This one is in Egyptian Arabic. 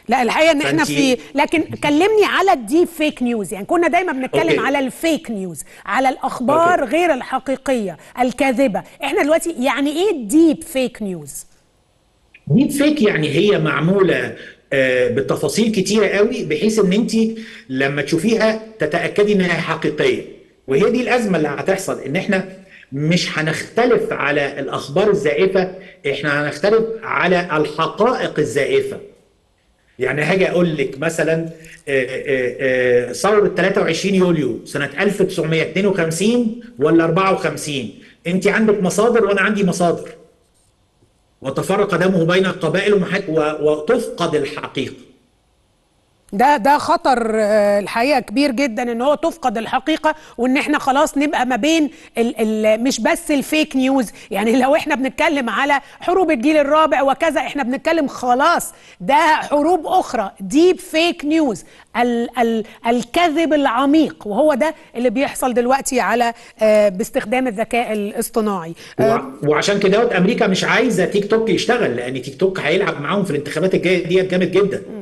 لا الحقيقه ان احنا فأنتي- في لكن كلمني على الديب فيك نيوز يعني كنا دايما بنتكلم أوكي. على الفيك نيوز على الاخبار أوكي. غير الحقيقيه الكاذبه احنا دلوقتي يعني ايه الديب فيك نيوز ديب فيك يعني هي معموله آه، بتفاصيل كتيره قوي بحيث ان انت لما تشوفيها تتاكدي انها حقيقيه وهي دي الازمه اللي هتحصل ان احنا مش هنختلف على الاخبار الزائفه احنا هنختلف على الحقائق الزائفه يعني هاجي اقول لك مثلا آه، آه، آه، ثوره 23 يوليو سنه 1952 ولا 54 انت عندك مصادر وانا عندي مصادر وتفرق دمه بين القبائل ومحك- و- وتفقد الحقيقه ده ده خطر آه، الحقيقه كبير جدا ان هو تفقد الحقيقه وان احنا خلاص نبقى ما بين ال ال مش بس الفيك نيوز يعني لو احنا بنتكلم على حروب الجيل الرابع وكذا احنا بنتكلم خلاص ده حروب اخرى ديب فيك نيوز ال ال الكذب العميق وهو ده اللي بيحصل دلوقتي على آه، باستخدام الذكاء الاصطناعي آه، وع- وعشان كده امريكا مش عايزه تيك توك يشتغل لان تيك توك هيلعب معاهم في الانتخابات الجايه ديت جامد جدا